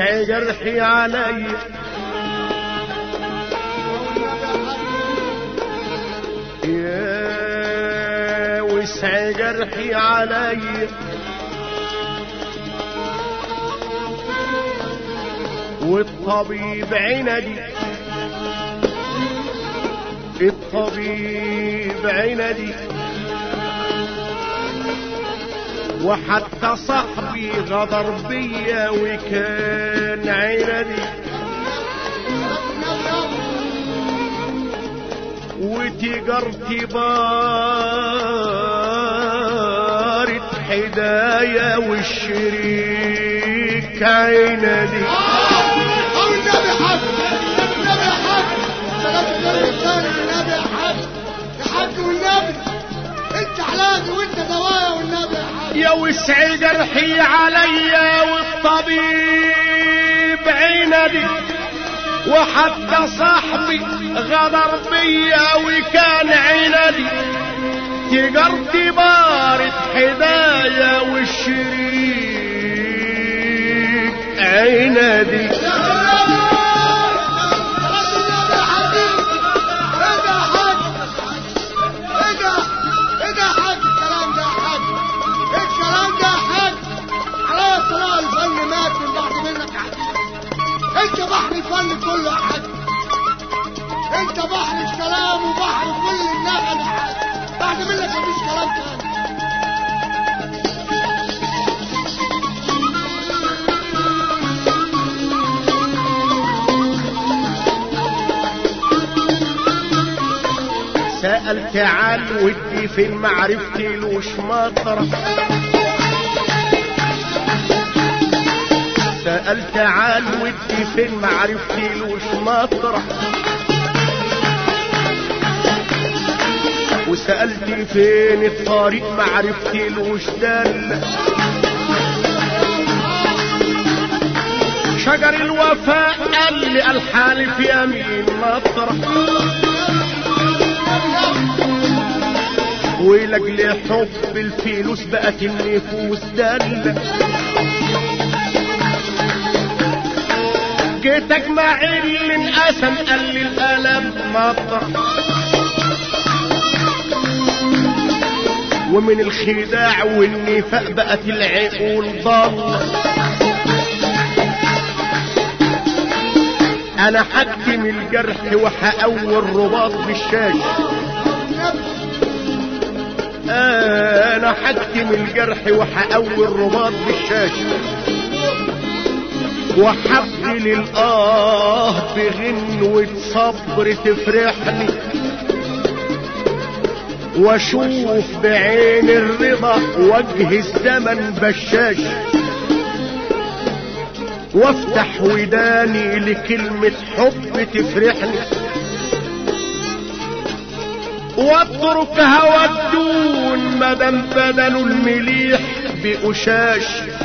وسع جرحي علي يا وسع جرحي علي والطبيب عندي الطبيب عندي وحتى صاحبي غدر بيا وكان عندي وتجارتي بارت حدايا والشريك عندي او النبي حق النبي حق سلام النبي الثاني النبي حق يا حق والنبي انت علاجي وانت دوايا والنبي حق يا وسع جرحي عليا والطبيب عندي وحتى صاحبي غدر بيا وكان عندي تجارتي بارت حدايا والشريك عندي انت بحر الفن كله يا حاج انت بحر الكلام وبحر كل النغم يا حاج بعد منك مفيش كلام تاني سألت عن ودي فين معرفتي لوش مطرح سألت عن ودي فين معرفتي لوش مطرح وسألت فين الطريق معرفتي لوش دل شجر الوفاء قال لي الحالف يمين مطرح ولجل حب الفلوس بقت النفوس دل جيت اجمع اللي انقسم قال لي الالم مطرح ومن الخداع والنفاق بقت العقول ضل انا حكم الجرح وهقوي الرباط بالشاشه انا حكم الجرح وهقوي الرباط بالشاشه وحبل الاه بغنوة صبر تفرحني واشوف بعين الرضا وجه الزمن بشاش وافتح وداني لكلمة حب تفرحني واترك هوى الدون مدام بدل المليح بقشاش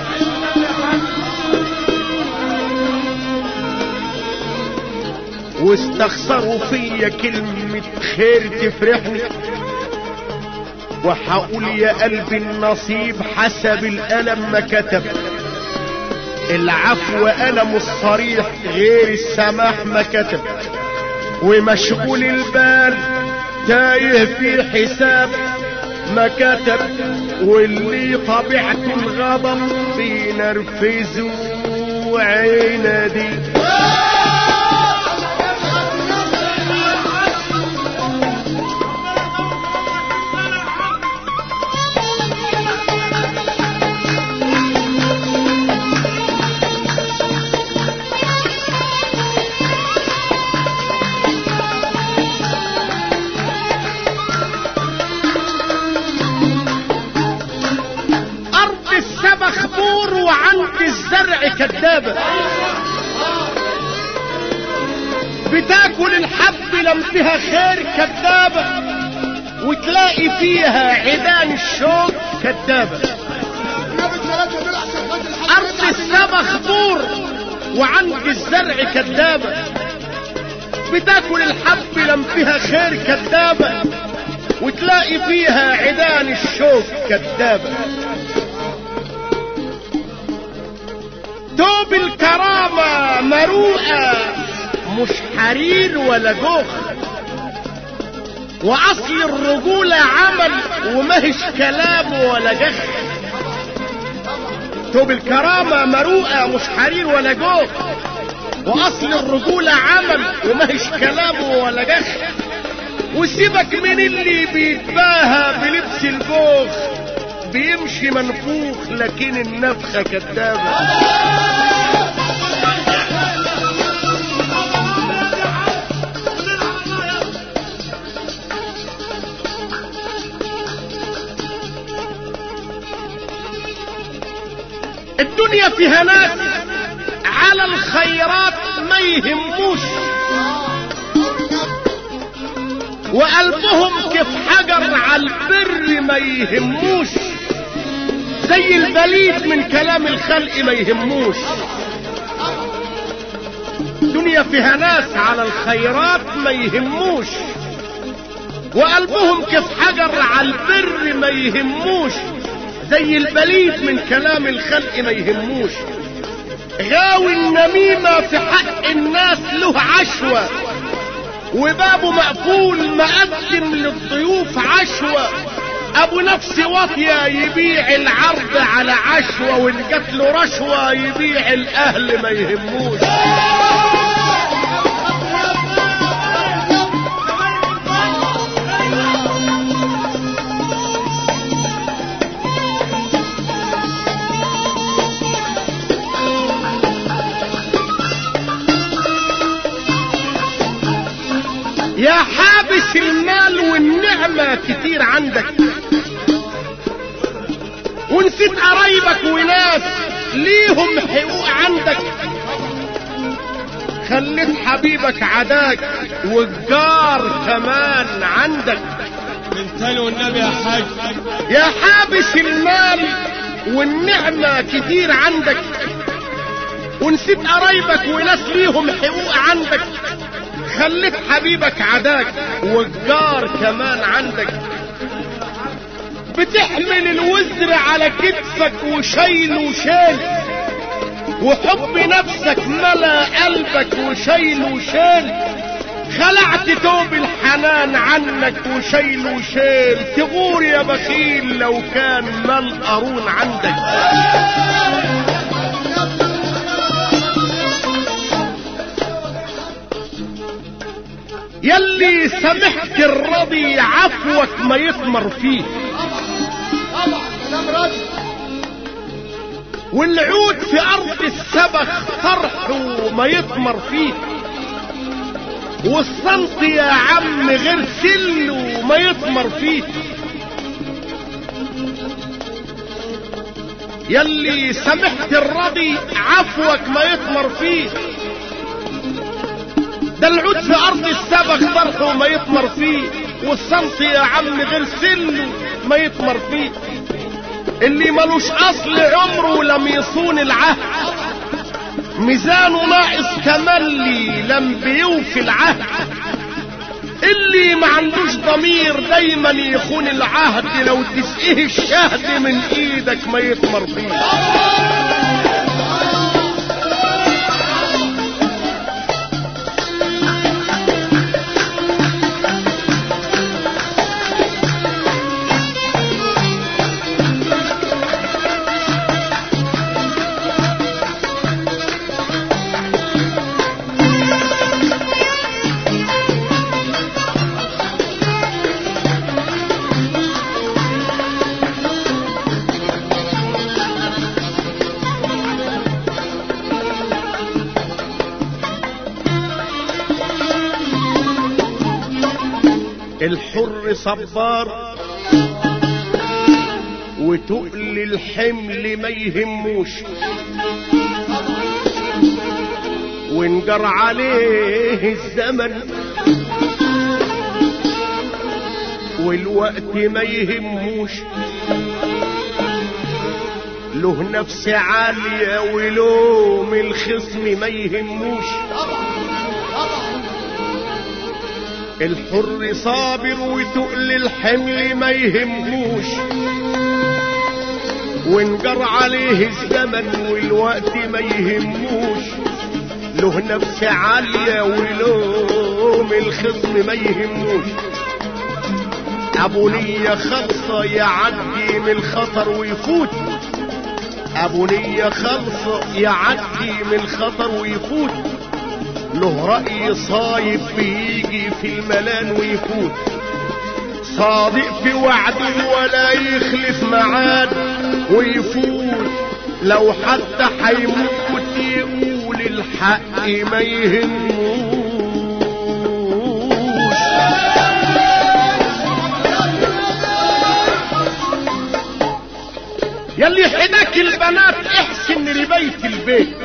واستخسروا فيا كلمة خير تفرحني وحقول يا قلبي النصيب حسب الألم ما كتب العفو ألم الصريح غير السماح ما كتب ومشغول البال تايه في حساب ما كتب واللي طبيعته الغضب بينرفزه عينادي أرض السبخ بور وعند الزرع كدابة بتاكل الحب لم فيها خير كدابة وتلاقي فيها عيدان الشوك كدابة النبي الثلاثة دول عشان خاطر الحاج أرض السبخ بور وعند الزرع كدابة بتاكل الحب لم فيها خير كدابة وتلاقي فيها عيدان الشوك كدابة توب الكرامة مروءة مش حرير ولا جوخ واصل الرجولة عمل ومهش كلام ولا جخ توب الكرامة مروءة مش حرير ولا جوخ واصل الرجولة عمل ومهش كلام ولا جخ وسيبك من اللي بيتباهى بلبس الجوخ بيمشي منفوخ لكن النفخة كدابة الدنيا فيها ناس على الخيرات ما يهموش وقلبهم كيف حجر على البر ما يهموش زي البليد من كلام الخلق ما يهموش دنيا فيها ناس على الخيرات ما يهموش وقلبهم كيف حجر على البر ما يهموش زي البليد من كلام الخلق ما يهموش غاوي النميمة في حق الناس له عشوة وبابه مقفول مقدم للضيوف عشوة ابو نفس واطية يبيع العرض على عشوة وان جات له رشوة يبيع الاهل ما يهموش يا حابس المال والنعمة كتير عندك ونسيت قرايبك وناس ليهم حقوق عندك خليت حبيبك عداك والجار كمان عندك من تاني والنبي يا حاج يا حابس المال والنعمة كتير عندك ونسيت قرايبك وناس ليهم حقوق عندك خليت حبيبك عداك والجار كمان عندك بتحمل الوزر على كتفك وشايله شيل وحب نفسك ملا قلبك وشايله شيل خلعت توب الحنان عنك وشايله شيل تغور يا بخيل لو كان مال قارون عندك يلي سمحت الرضي عفوك ما يثمر فيه طبعا كلام راجل والعود في ارض السبخ طرحه ما يثمر فيه والصمت يا عم غير سله ما يثمر فيه يلي سمحت الرضي عفوك ما يثمر فيه ده العود في ارض السبخ طرحه ما يثمر فيه والصمت يا عم غير سله ما يثمر فيه اللي ملوش اصل عمره لم يصون العهد ميزانه ناقص كملي لم بيوفي العهد اللي ما عندوش ضمير دايما يخون العهد لو تسقيه الشهد من ايدك ما يثمر فيه الحر صبار وتقل الحمل ما يهموش وانجر عليه الزمن والوقت ما يهموش له نفس عالية ولوم الخصم ما يهموش الحر صابر وتقل الحمل ما يهموش وانجر عليه الزمن والوقت ما يهموش له نفس عالية ولوم الخصم ما يهموش ابو نية خلصة يعدي من الخطر ويفوت ابو نية خلصة يعدي من الخطر ويفوت له رأي صايب بيجي في الملان ويفوت صادق في وعده ولا يخلف معاد ويفوت لو حتى حيموت يقول الحق ما يهموش يلي حداك البنات احسن ربيت البيت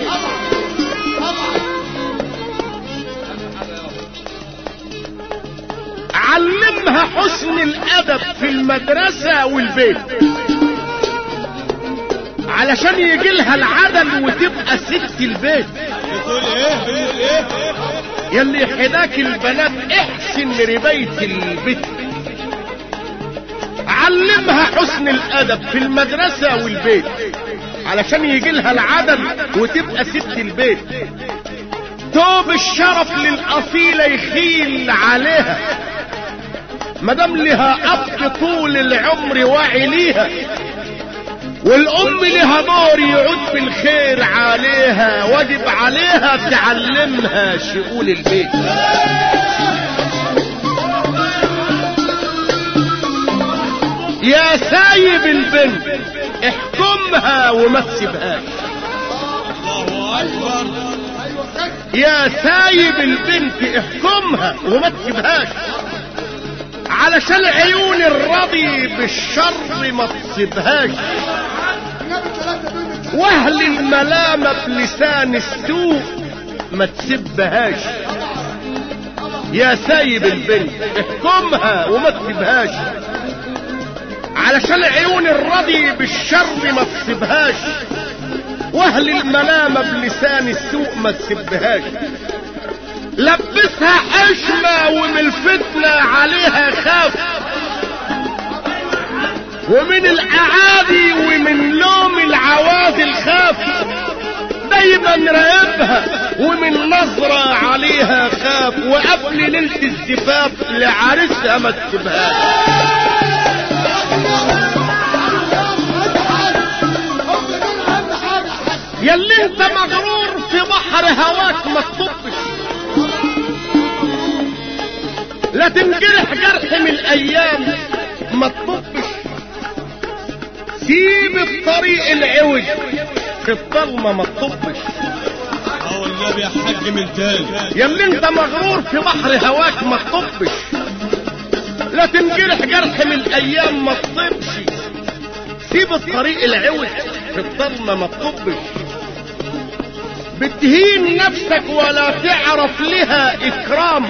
علمها حسن الادب في المدرسة والبيت علشان يجي لها العدل وتبقى ست البيت بتقول ايه بتقول ايه يلي حداك البنات احسن ربيت البيت علمها حسن الادب في المدرسة والبيت علشان يجي لها العدل وتبقى ست البيت توب الشرف للاصيلة يخيل عليها مدام لها اب طول العمر واعي ليها والام لها دور يعود بالخير عليها واجب عليها تعلمها شؤون البيت يا سايب البنت احكمها وما تسيبهاش الله اكبر ايوه كده يا سايب البنت احكمها وما تسيبهاش علشان عيون الرضي بالشر ما تسيبهاش النبي ثلاثة دول من واهل الملامة بلسان السوء ما تسبهاش يا سايب البنت احكمها وما تسيبهاش علشان عيون الرضي بالشر ما تسيبهاش واهل الملامة بلسان السوء ما تسبهاش لبسها حشمة ومن الفتنة عليها خاف ومن الاعادي ومن لوم العوازل خاف دايما راقبها ومن نظرة عليها خاف وقبل ليلة الزفاف لعرسها ما تسيبهاش هم دول اهم حاجة يا حاج ياللي انت مغرور في بحر هواك ما تطبش لا تنجرح جرح من الايام ما تطبش سيب الطريق العوج في الضلمة ما تطبش او النبي يا حاج من تاني ياللي انت مغرور في بحر هواك ما تطبش لا تنجرح جرح من الايام ما تطبش سيب الطريق العوج في الضلمة ما تطبش بتهين نفسك ولا تعرف لها اكرام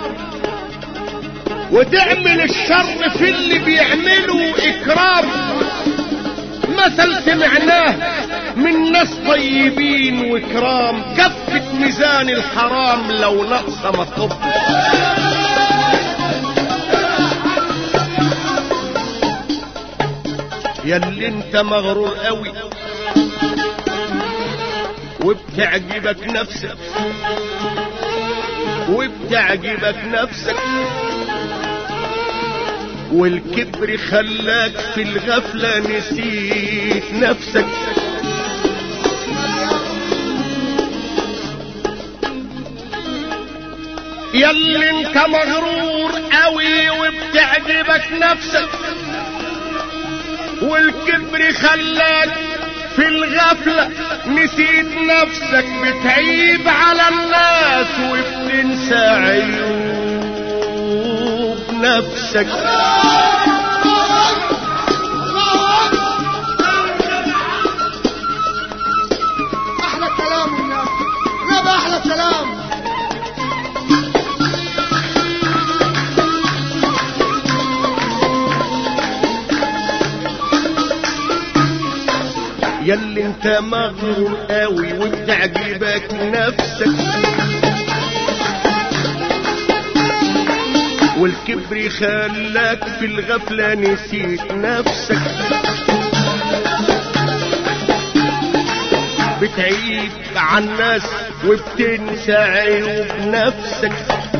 وتعمل الشر في اللي بيعملوا اكرام مثل سمعناه من ناس طيبين وكرام كفة ميزان الحرام لو نقص ما تطبش ياللي انت مغرور قوي وبتعجبك نفسك وبتعجبك نفسك والكبر خلاك في الغفلة نسيت نفسك ياللي انت مغرور قوي وبتعجبك نفسك والكبر خلاك في الغفلة نسيت نفسك بتعيب على الناس وبتنسى عيوب نفسك احلى كلام النبي النبي احلى كلام ياللي انت مغرور قوي وبتعجبك نفسك والكبر خلاك في الغفلة نسيت نفسك بتعيب عن الناس وبتنسى عيوب نفسك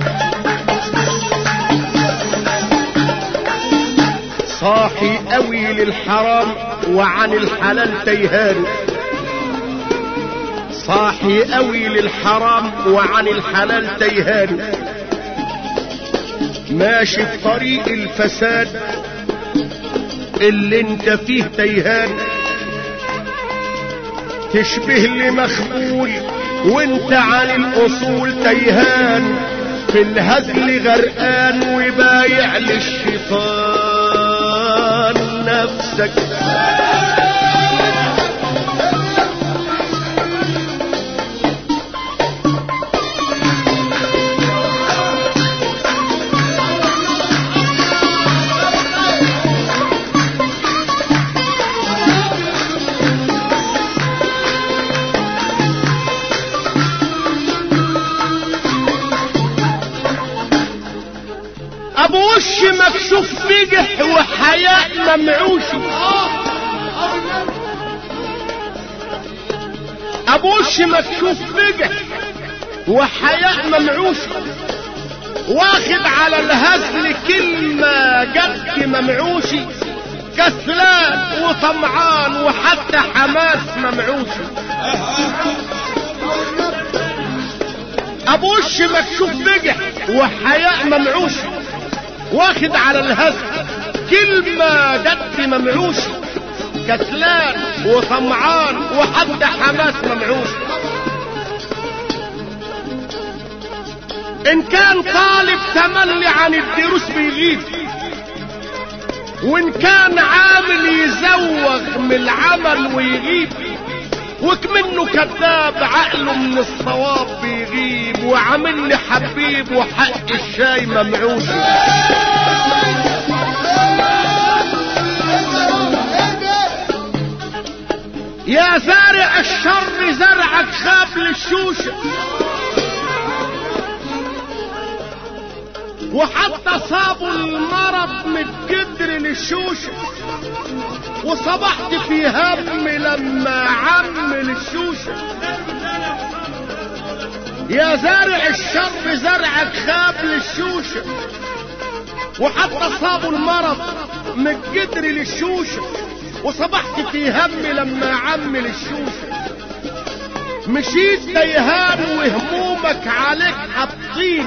صاحي قوي للحرام وعن الحلال تيهان صاحي قوي للحرام وعن الحلال تيهان ماشي في طريق الفساد اللي انت فيه تيهان تشبه لمخبول وانت عن الاصول تيهان في الهزل غرقان وبايع للشيطان نفسك ابو وش مكشوف فجح وحياء ممعوشي ابو وش مكشوف فجح وحياء ممعوشي واخد على الهزل كلمة جد ممعوشي كسلان وطمعان وحتى حماس ممعوشي ابو وش مكشوف بجح وحياء ممعوش واخد على الهزل كلمة جد ممعوش كسلان وطمعان وحتى حماس ممعوش ان كان طالب تملي عن الدروس بيغيب وان كان عامل يزوغ من العمل ويغيب وكمنه كذاب عقله من الصواب بيغيب وعامل لي حبيب وحق الشاي ممعوش يا زارع الشر زرعك خاف للشوشة وحتى صابوا المرض من الجدر للشوشة وصبحت في هم لما عمل الشوشة يا زارع الشر زرعك خاب للشوشة وحتى صابوا المرض من الجدر للشوشة وصبحت في هم لما عمل الشوشة مشيت تيهان وهمومك عليك حاطين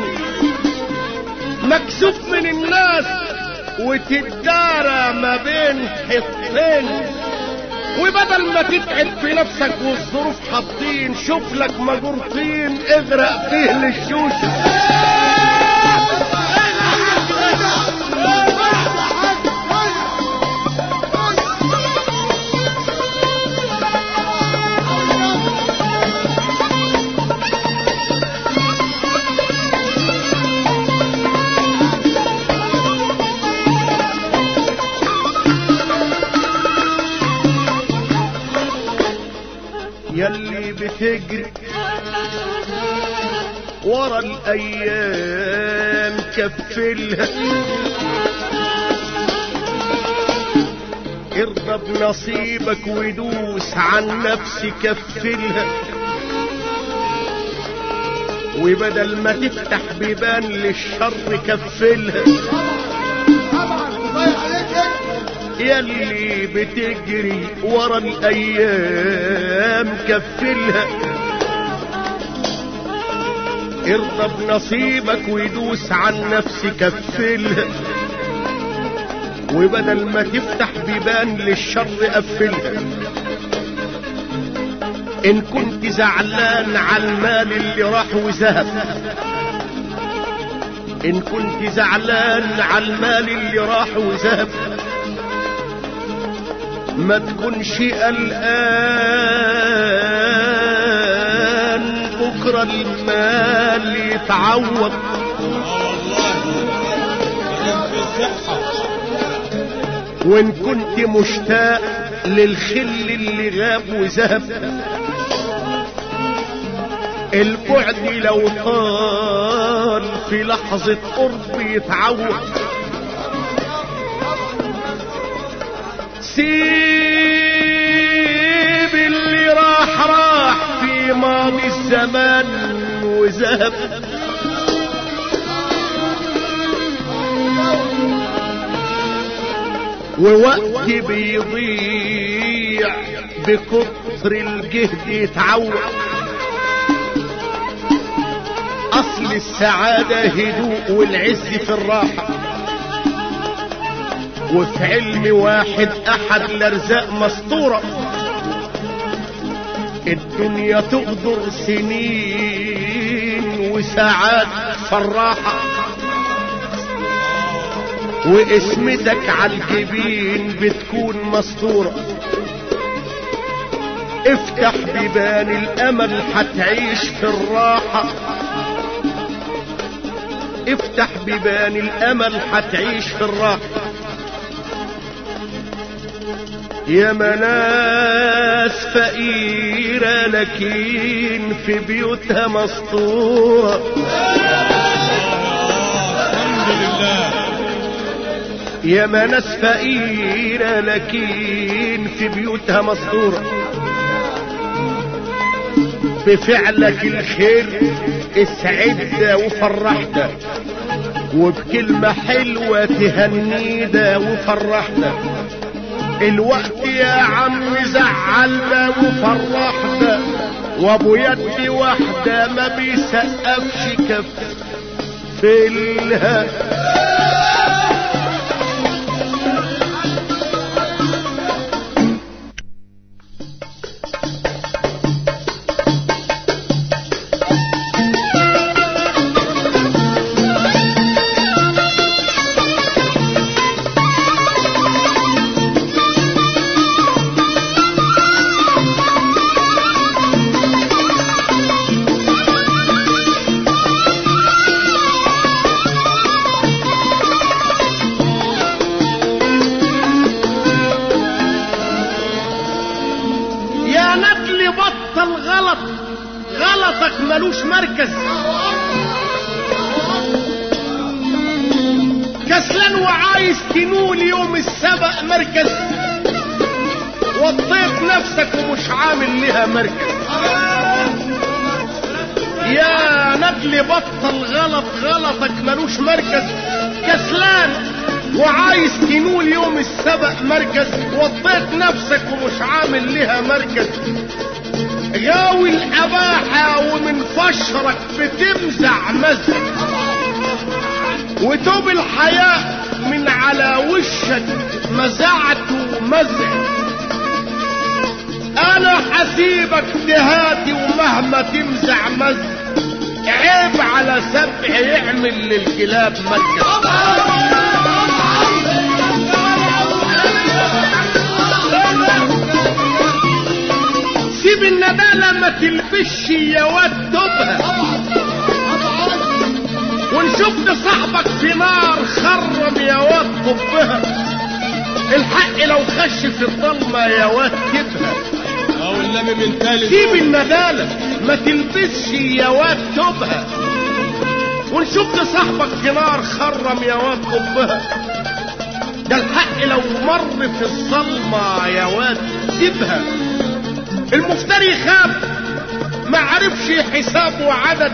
مكسوف من الناس وتدارى ما بين حطين وبدل ما تتعب في نفسك والظروف حاطين شوف لك مجورتين اغرق فيه للشوشة يلي بتجري ورا الايام كفلها ارضى بنصيبك ودوس عن نفسي كفلها وبدل ما تفتح بيبان للشر كفلها طبعا ضايع عليك انت يلي بتجري ورا الايام كفلها ارضى بنصيبك ويدوس عن نفسي كفلها وبدل ما تفتح بيبان للشر قفلها ان كنت زعلان على المال اللي راح وذهب ان كنت زعلان على المال اللي راح وذهب ما تكونش قلقان بكرة المال يتعوض اه والله كلام في الصحة وان كنت مشتاق للخل اللي غاب وذهب البعد لو طال في لحظة قرب يتعوض سيب اللي راح راح زمان وذهب ووقت بيضيع بكتر الجهد يتعود اصل السعادة هدوء والعز في الراحة وفي علم واحد احد الارزاق مسطورة الدنيا تغدر سنين وساعات فراحة واسمتك على الجبين بتكون مسطورة افتح بيبان الامل هتعيش في الراحة افتح بيبان الامل هتعيش في الراحة يا مناس فقيرة لكن في بيوتها مسطورة الحمد لله يا مناس فقيرة لكن في بيوتها مسطورة بفعلك الخير اسعدنا وفرحنا وبكلمة حلوة تهنينا وفرحنا الوقت يا عم زعلنا وفرحنا وابو يد واحدة ما بيسقفش كف في الها يا نجل بطل غلط غلطك ملوش مركز كسلان وعايز تنول يوم السبق مركز وطيت نفسك ومش عامل لها مركز يا نجل بطل غلط غلطك ملوش مركز كسلان وعايز تنول يوم السبق مركز وطيت نفسك ومش عامل لها مركز غاوي الأباحة ومن فشرك بتمزع مزع وتوب الحياة من على وشك مزعت ومزع انا حسيبك تهاتي ومهما تمزع مزع عيب على سبع يعمل للكلاب مركز سيب الندالة ما تلبش يا واد دبها وان شفت صاحبك في نار خرم يا واد طبها الحق لو خش في الضلمة يا واد كبها او النبي من تالت سيب الندالة ما تلبسش يا واد تبها وان شفت صاحبك في نار خرم يا واد طبها ده الحق لو مر في الظلمة يا واد سيبها المفتري خاب ما عرفش حساب وعدد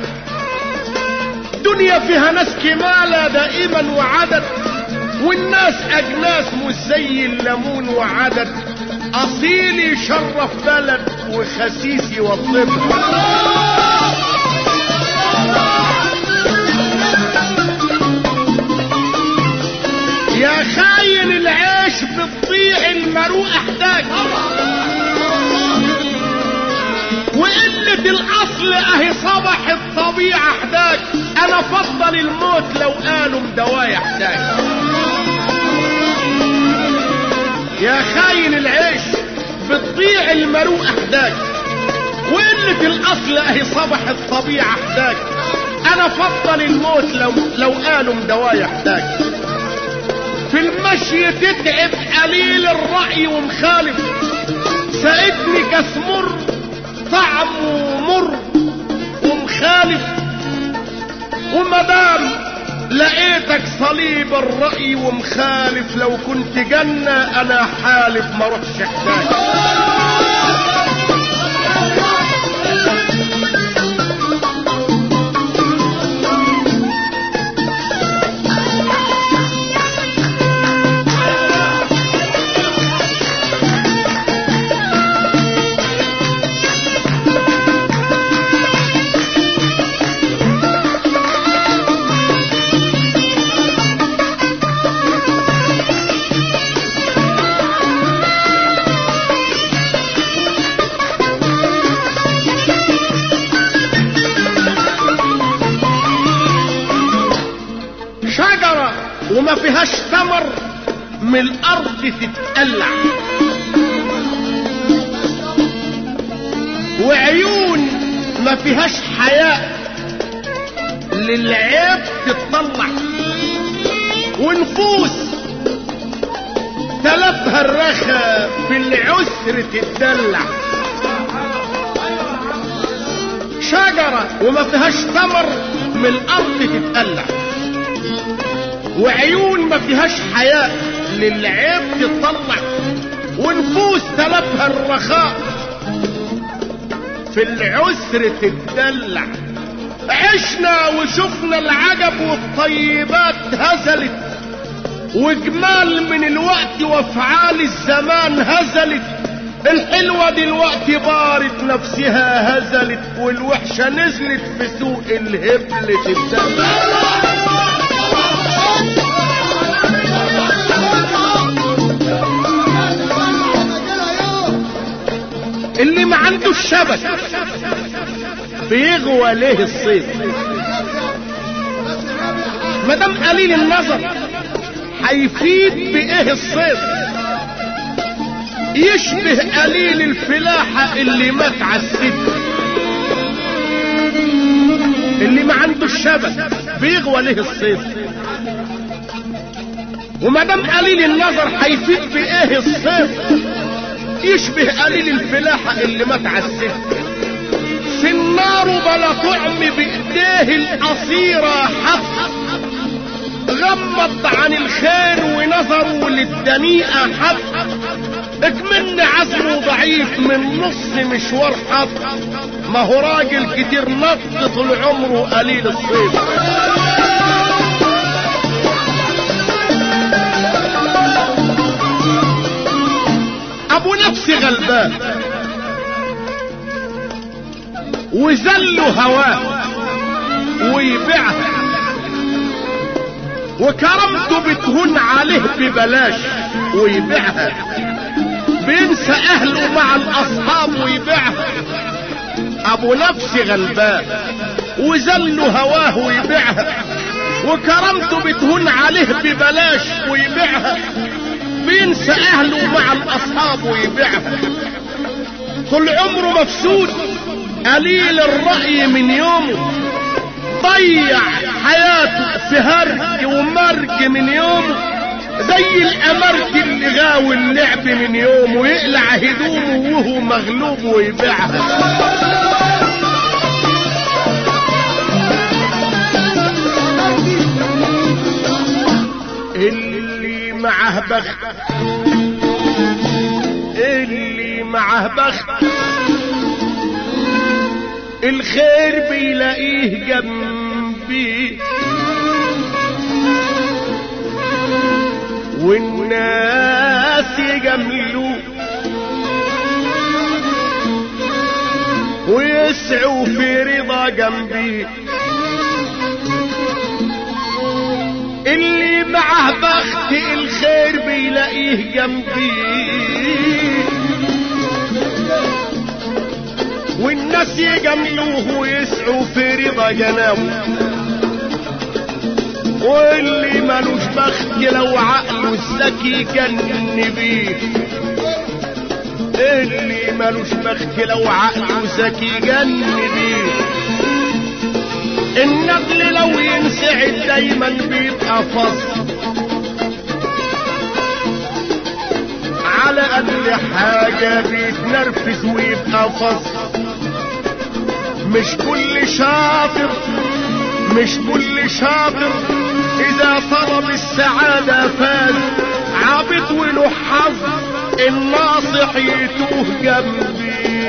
دنيا فيها ناس كمالة دائما وعدد والناس أجناس مش زي الليمون وعدد أصيل يشرف بلد وخسيس يوظفها يا خاين العيش بتضيع المروء احتاج وقلة الأصل أهي صبح الطبيعة احتاج أنا فضل الموت لو قالوا مدوايا احتاج يا خاين العيش بتضيع المروء احتاج وقلة الأصل أهي صبح الطبيعة احتاج أنا فضل الموت لو لو قالوا مدوايا احتاج في المشي تتعب قليل الرأي ومخالف ساعدني كاس مر طعمه مر ومخالف ومدام لقيتك صليب الرأي ومخالف لو كنت جنة أنا حالف ما روحش احتاج من الارض تتقلع وعيون ما فيهاش حياء للعيب تتطلع ونفوس تلفها الرخا بالعسر تتدلع شجرة وما فيهاش ثمر من الأرض تتقلع وعيون ما فيهاش حياء للعيب تطلع ونفوس تلفها الرخاء في العسر تتدلع عشنا وشفنا العجب والطيبات هزلت وجمال من الوقت وافعال الزمان هزلت الحلوة دلوقتي بارت نفسها هزلت والوحشة نزلت في سوق الهبل تتدلع اللي ما عنده الشبك بيغوى ليه الصيد ما دام قليل النظر هيفيد بايه الصيد يشبه قليل الفلاحة اللي مات على السد اللي ما عنده الشبك بيغوى ليه الصيد وما دام قليل النظر هيفيد بايه الصيد يشبه قليل الفلاحة اللي مات على السد في النار بلا طعم بايديه القصيرة حق غمض عن الخير ونظره للدنيئة حق اكمن عزمه ضعيف من نص مشوار حق ما هو راجل كتير نط طول عمره قليل الصيد ابو نفسي غلبان وزله هواه ويبيعها وكرمته بتهون عليه ببلاش ويبيعها بينسى اهله مع الاصحاب ويبيعها ابو نفسي غلبان وزله هواه ويبيعها وكرمته بتهون عليه ببلاش ويبيعها بينسى اهله مع الاصحاب ويبيعها طول عمره مفسود قليل الرأي من يومه ضيع حياته في هرج ومرج من يومه زي الامرج اللي غاوي اللعب من يومه يقلع هدومه وهو مغلوب ويبيعها اللي معه بخت اللي معه بخت الخير بيلاقيه جنبي والناس يجملوه ويسعوا في رضا جنبي اللي معه بخت الخير بيلاقيه جنبي والناس يجملوه ويسعوا في رضا جنابه واللي ملوش بخت لو عقله الذكي جن بيه اللي ملوش بخت لو عقله ذكي جن بيه النبل لو ينسعد دايما بيبقى فصل على قد حاجة بيتنرفز ويبقى فصل مش كل شاطر مش كل شاطر اذا طلب السعادة فاز عابد وله حظ الناصح يتوه جنبي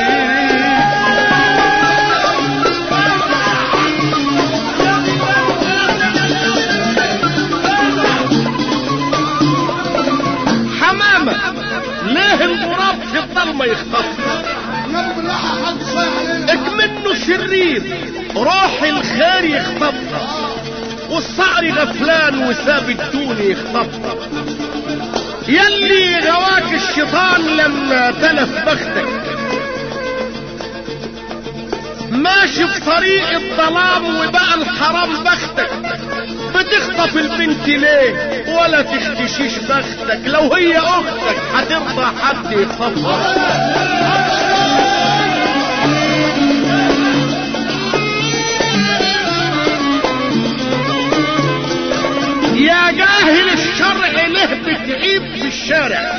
حمامة ليه الغراب في الضلمة يخطف النبي بالراحة يا حاج شوية علينا اكمنه شرير روح الخير يخطفها والصقر غفلان وساب الدون يخطفها يلي غواك الشيطان لما تلف بختك ما ماشي في طريق الظلام وبقى الحرام بختك بتخطف البنت ليه ولا تختشيش بختك لو هي اختك هترضى حد يخطفها يا جاهل الشرع ليه بتعيب في الشارع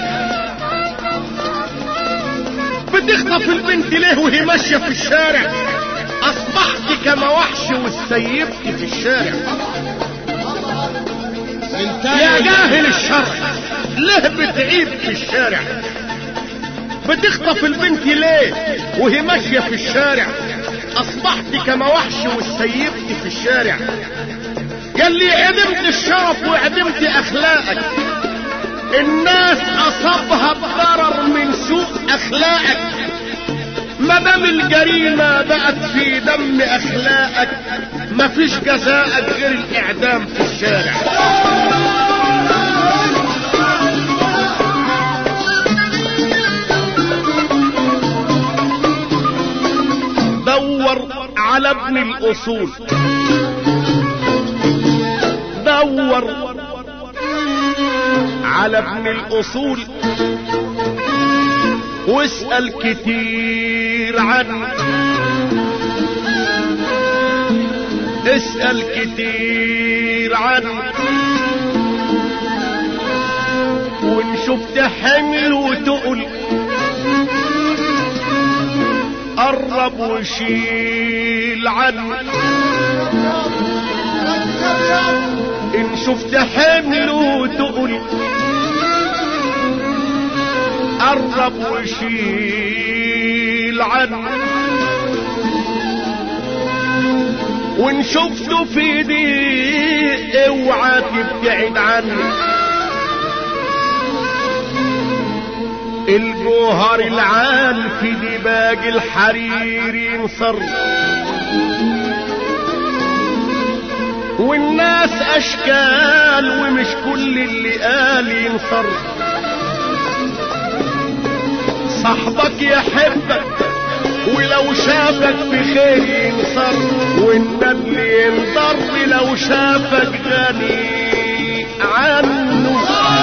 بتخطف البنت ليه وهي ماشيه في الشارع اصبحت كما وحش واستيبت في الشارع من يا تاني جاهل الشرع ليه بتعيب في الشارع بتخطف البنت ليه وهي ماشيه في الشارع اصبحت كما وحش واستيبت في الشارع يلي عدمت الشرف وعدمت اخلاقك الناس اصابها بضرر من سوء اخلاقك ما دام الجريمة بقت في دم اخلاقك مفيش جزاءك غير الاعدام في الشارع دور على ابن الاصول دور على ابن الاصول واسأل كتير عنه اسأل كتير عنه وان شفت حمل وتقل قرب وشيل عنه ان شفت حمل وتقل قرب وشيل عنه وان شفته في ضيق اوعى تبتعد عنه الجوهر العال في دباج الحرير ينصر والناس اشكال ومش كل اللي قال ينصر صاحبك يحبك ولو شافك بخير ينصر والنبل ينضر لو شافك غني عنه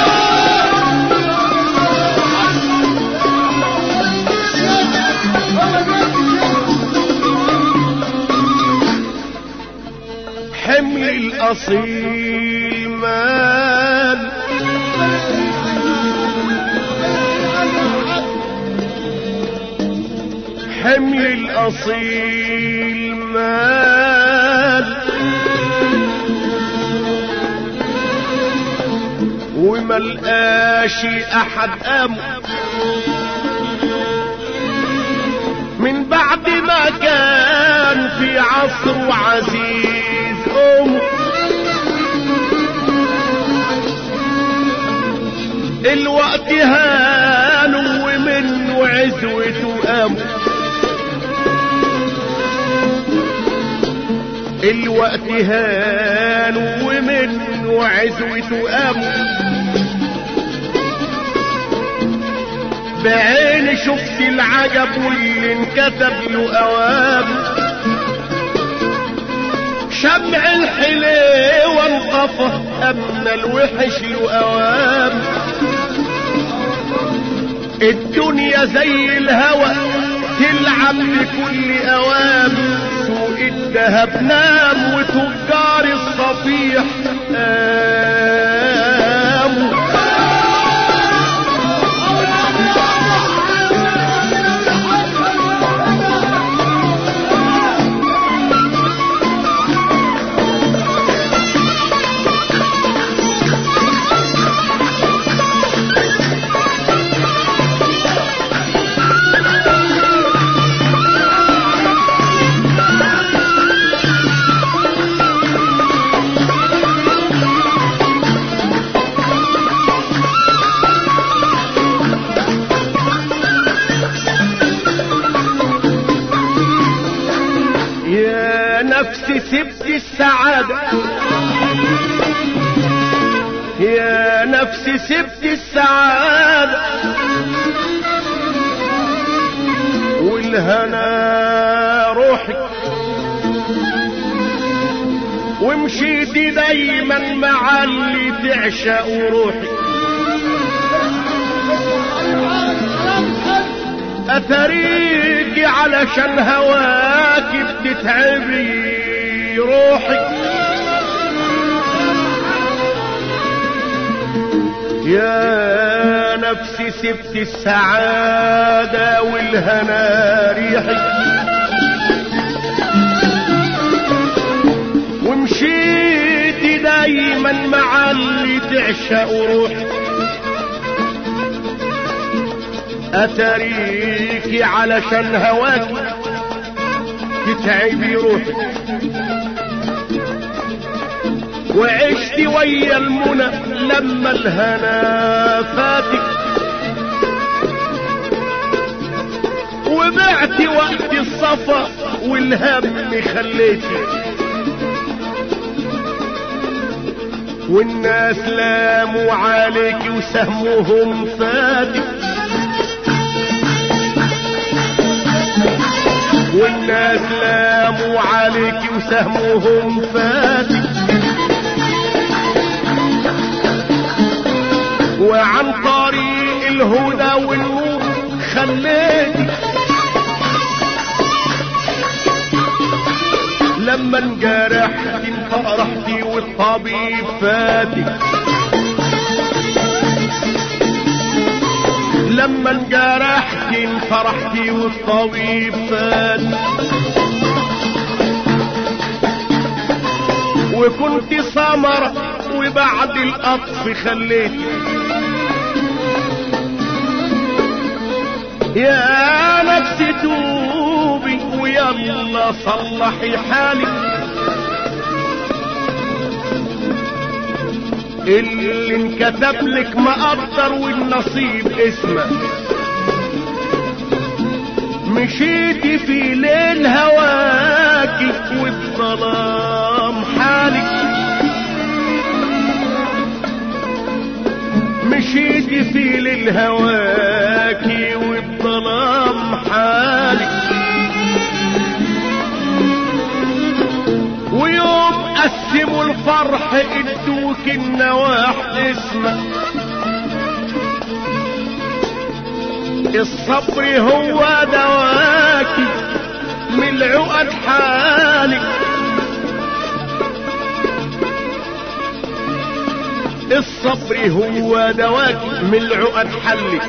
حمل الاصيل مال حمل الاصيل مال وملقاش احد امه من بعد ما كان في عصر عزيز أمه الوقت هانوا ومنه عزوته قاموا الوقت هانوا ومنه عزوته قاموا بعيني شفت العجب واللي انكتب له اوام شمع الحليوة انطفى اما الوحش له اوام الدنيا زي الهوى تلعب بكل اوام سوق الدهب نام وتجار الصفيح قاموا يا نفسي سبت السعادة يا نفسي سبت السعادة والهنا روحي ومشيتي دايما مع اللي تعشق روحي اتريكي علشان هواكي بتتعبي روحي يا نفسي سبت السعادة والهنا ريحي ومشيتي دايما مع اللي تعشق روحي اتريكي علشان هواكي تتعبي روحي وعشت ويا المنى لما الهنا فاتك وبعت وقت الصفا والهم خليتي والناس لاموا عليك وسهمهم فاتك والناس لاموا عليك وسهمهم فاتك وعن طريق الهدى والنور خليتك لما انجرحت انفرحتي والطبيب فاتك لما انجرحت انفرحتي والطبيب فاتك وكنت سمرة وبعد القطف خليتك يا نفسي توبي ويلا صلحي حالك اللي انكتب لك مقدر والنصيب اسمه مشيتي في ليل هواكي والظلام حالك مشيتي في ليل هواكي والظلام حالك ويوم قسموا الفرح ادوك النواح اسمه الصبر هو دواكي من العقد حالك الصبر هو دواكي من العقد حلك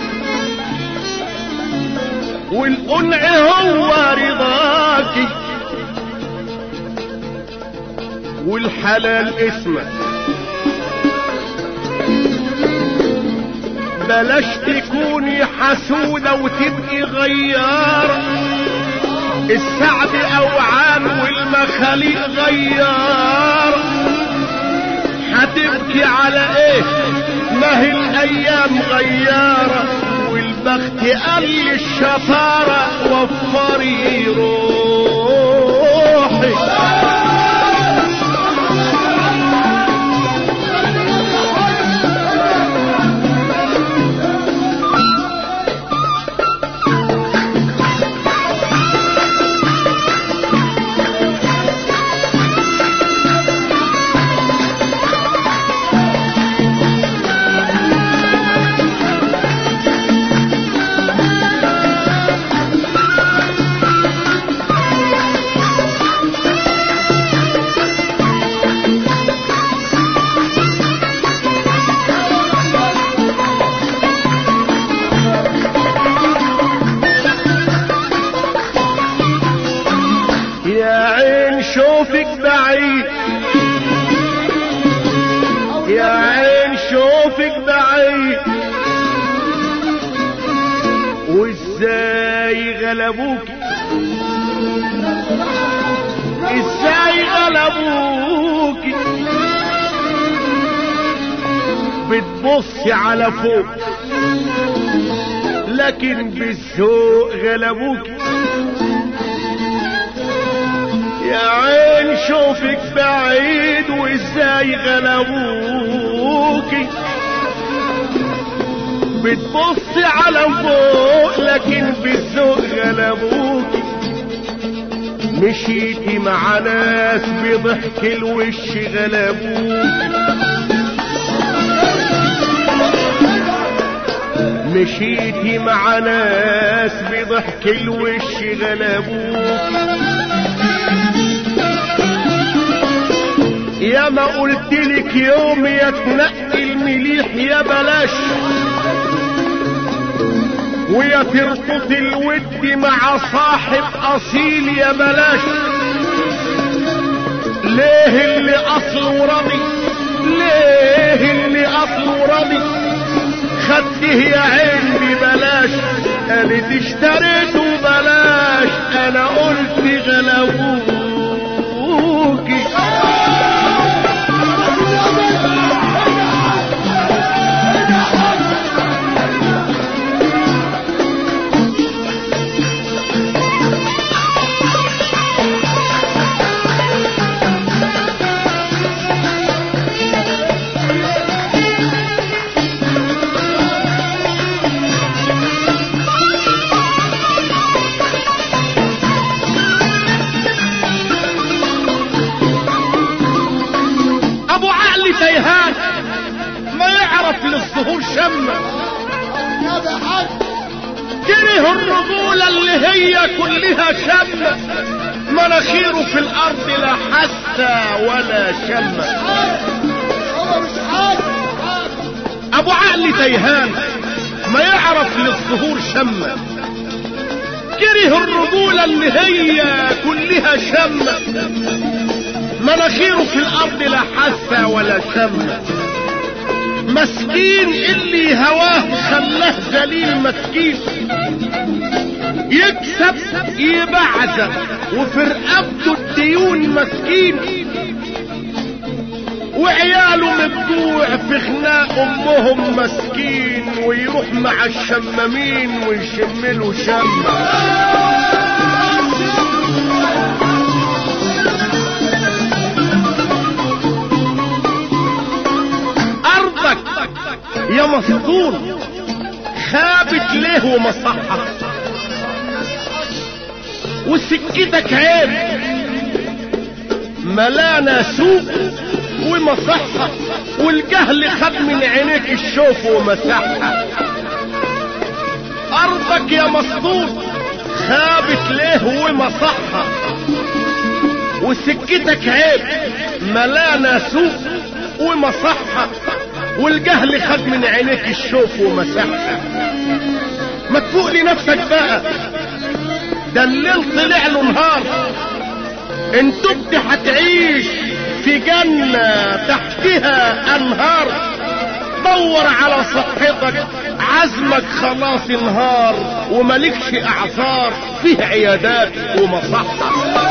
والقنع هو رضاكي والحلال اسمه بلاش تكوني حسودة وتبقي غيارة السعد اوعان والمخاليق غيارة هتبكي على ايه ما هي الايام غيارة والبخت قل الشطارة وفري روحي يا عين شوفك بعيد يا عين شوفك بعيد وازاي غلبوك ازاي غلبوك بتبصي على فوق لكن بالذوق غلبوك يا عين شوفك بعيد وازاي غلبوكي بتبصي على فوق لكن بالذوق غلبوكي مشيتي مع ناس بضحك الوش غلبوك مشيتي مع ناس بضحك الوش غلبوك يا ما قلت لك يوم يا تنقي المليح يا بلاش ويا تربط الود مع صاحب اصيل يا بلاش ليه اللي اصله راضي ليه اللي اصله راضي خدته يا عين ببلاش قالت اشتريته بلاش انا قلت غلبوكي ابو عقل تيهان ما يعرف للظهور شمه النبي حاج كره الرجولة اللي هي كلها شمة مناخيره في الأرض لا حسة ولا شمة هو مش حاج حاج أبو عقل تيهان ما يعرف للظهور شمة كره الرجولة اللي هي كلها شمة مناخيره في الأرض لا حسة ولا شمة مسكين اللي هواه خلاه ذليل مسكين يكسب يبعزق وفي رقبته الديون مسكين وعياله مبدوع في خناق امهم مسكين ويروح مع الشمامين ويشم له شمه ارضك يا مسطول خابت ليه ومصحة وسكتك عيب ملانا سوق ومصحة والجهل خد من عينيك الشوف ومسحها ارضك يا مسطول خابت ليه ومصحة وسكتك عيب ملانا سوق ومصحة والجهل خد من عينيك الشوف ومسحها ما تفوق لنفسك بقى ده الليل طلع له نهار ان تبت هتعيش في جنة تحتها انهار دور على صحتك عزمك خلاص انهار وملكش اعذار فيه عيادات ومصحة